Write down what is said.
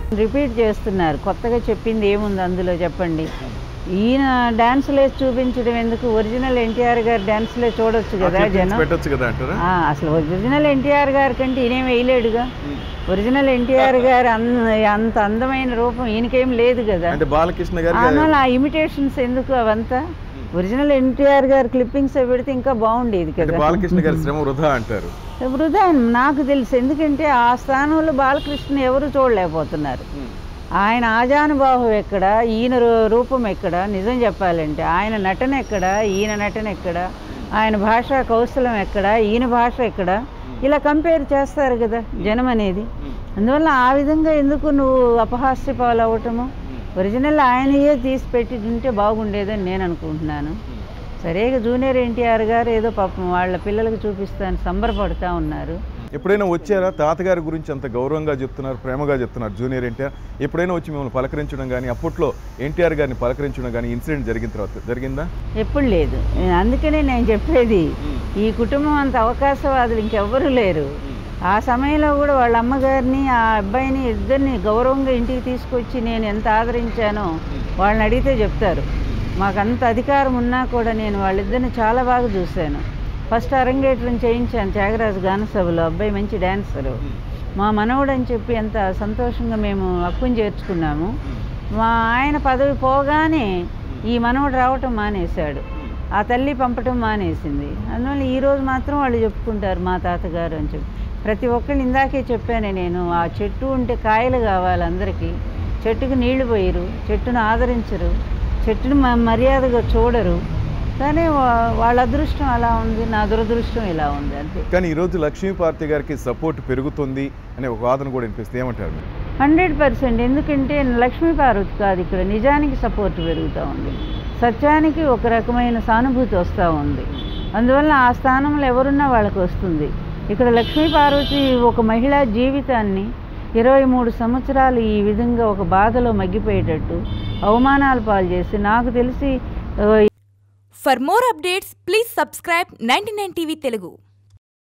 Repeat చేస్తున్నారు కొత్తగా చెప్పింది ఏముంది అందులో చెప్పండి ఈయన డాన్సులు వేసి చూపించడం ఎందుకు ఒరిజినల్ ఎన్టీఆర్ గారి డాన్సులే చూడొచ్చు ఆ కదా clippings జనం పెట్టొచ్చు కదా అంటారా ఆ, అసలు ఒరిజినల్ ఎన్టీఆర్ గారి కంటే ఈయనేం వేయలేడుగా ఒరిజినల్ ఎన్టీఆర్ గారి అన్- అంత అందమైన రూపం ఈయనకేం లేదు కదా అంటే బాలకృష్ణ గారి అందువల్ల ఆ ఇమిటేషన్స్ ఎందుకు అవంతా ఒరిజినల్ ఎన్టీఆర్ గారి క్లిప్పింగ్స్ పెడితే ఇంకా బాగుండేది అంటే కదా బాలకృష్ణ గారి శ్రమ వృధా అంటారు వృధా నాకు తెలుసు ఎందుకంటే ఆ స్థానంలో బాలకృష్ణ ఎవరు చూడలేకపోతున్నారు ఆయన ఆజానుబాహు ఎక్కడ ఈయన రూ- రూపం ఎక్కడ నిజం చెప్పాలంటే ఆయన నటన ఎక్కడ ఈయన నటన ఎక్కడ ఆయన భాషా కౌశలం ఎక్కడ ఈయన భాష ఎక్కడ ఇలా కంపేర్ చేస్తారు కదా జనం అనేది అందువల్ల ఆ విధంగా ఎందుకు నువ్వు అపహాస్య పాలవటము ఒరిజినల్ ఆయనయే తీసి పెట్టి ఉంటే బాగుండేదని నేను అనుకుంటున్నాను సరేగా జూనియర్ ఎన్టీఆర్ గారు ఏదో పాపం వాళ్ళ పిల్లలకు చూపిస్తాను సంబరపడుతూ ఉన్నారు ఎప్పుడైనా వచ్చారా తాతగారి గురించి అంత గౌరవంగా చెప్తున్నారు ప్రేమగా చెప్తున్నారు జూనియర్ ఎన్టీఆర్ ఎప్పుడైనా వచ్చి మిమ్మల్ని పలకరించడం కానీ అప్పట్లో ఎన్టీఆర్ గారిని పలకరించడం కానీ ఇన్సిడెంట్ జరిగిన తర్వాత జరిగిందా ఎప్పుడు లేదు అందుకనే నేను చెప్పేది ఈ కుటుంబం అంత అవకాశవాదులు ఇంకెవ్వరూ లేరు ఆ సమయంలో కూడా వాళ్ళ అమ్మగారిని ఆ అబ్బాయిని ఇద్దరిని గౌరవంగా ఇంటికి తీసుకొచ్చి నేను ఎంత ఆదరించానో వాళ్ళని అడిగితే చెప్తారు మాకు అంత అధికారం ఉన్నా కూడా నేను వాళ్ళిద్దరిని చాలా బాగా చూశాను ఫస్ట్ అరంగేట్రం చేయించాను త్యాగరాజు గాన సభలో అబ్బాయి మంచి డాన్సరు మా మనవడు అని చెప్పి ఎంత సంతోషంగా మేము అక్కుని చేర్చుకున్నాము మా ఆయన పదవి పోగానే ఈ మనవడు రావటం మానేశాడు ఆ తల్లి పంపటం మానేసింది అందువల్ల ఈరోజు మాత్రం వాళ్ళు చెప్పుకుంటారు మా తాతగారు అని చెప్పి ప్రతి ఒక్కళ్ళు ఇందాకే చెప్పానే నేను ఆ చెట్టు ఉంటే కాయలు కావాలి అందరికీ చెట్టుకు నీళ్లు పోయరు చెట్టును ఆదరించరు చెట్టును మ- మర్యాదగా చూడరు కానీ వా- వాళ్ళ అదృష్టం అలా ఉంది నా దురదృష్టం ఇలా ఉంది అంతే కానీ ఈరోజు లక్ష్మీపార్తి గారికి సపోర్ట్ పెరుగుతుంది అనే ఒక వాదన కూడా వినిపిస్తుంది ఏమంటారు మీరు? హండ్రెడ్ పర్సెంట్ ఎందుకంటే లక్ష్మీ పార్వతి కాదు ఇక్కడ నిజానికి సపోర్ట్ పెరుగుతూ ఉంది సత్యానికి ఒక రకమైన సానుభూతి వస్తూ ఉంది అందువల్ల ఆ స్థానంలో ఎవరున్నా వాళ్ళకి వస్తుంది ఇక్కడ లక్ష్మీ పార్వతి ఒక మహిళా జీవితాన్ని ఇరవై మూడు సంవత్సరాలు ఈ విధంగా ఒక బాధలో మగ్గిపోయేటట్టు అవమానాలు పాలు చేసి నాకు తెలిసి ఆ, For more updates, please subscribe 99 TV Telugu.